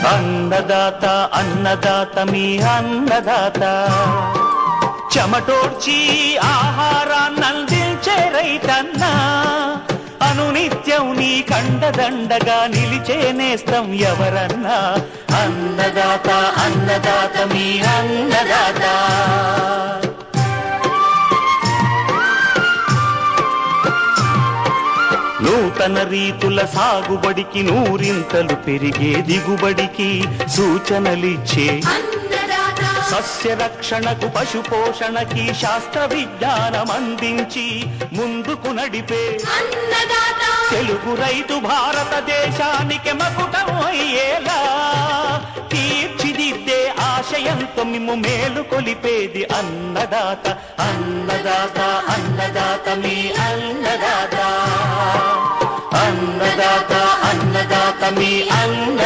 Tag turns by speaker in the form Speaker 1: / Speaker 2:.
Speaker 1: అన్నదాత అన్నదాత మీ అన్నదాత చెమటోడ్చి ఆహారాన్నందించే రైతన్నా అనునిత్యం నీ కండదండగా నిలిచే నేస్తం ఎవరన్నా అన్నదాత అన్నదాత మీ అన్నదాత నూతన రీతుల సాగుబడికి నూరింతలు పెరిగే దిగుబడికి సూచనలిచ్చే
Speaker 2: అన్నదాత
Speaker 1: సస్య రక్షణకు పశు పోషణకి శాస్త్ర విజ్ఞానం అందించి ముందుకు నడిపే
Speaker 2: అన్నదాత
Speaker 1: తెలుగు రైతు భారతదేశానికి మకుటం అయ్యేలా తీర్చిదిద్దే ఆశయంతో మిమ్ము మేలు కొలిపేది అన్నదాత అన్నదాత అన్నదాత మీ అన్నదాత అన్నదాత అన్నదాత మీ అన్న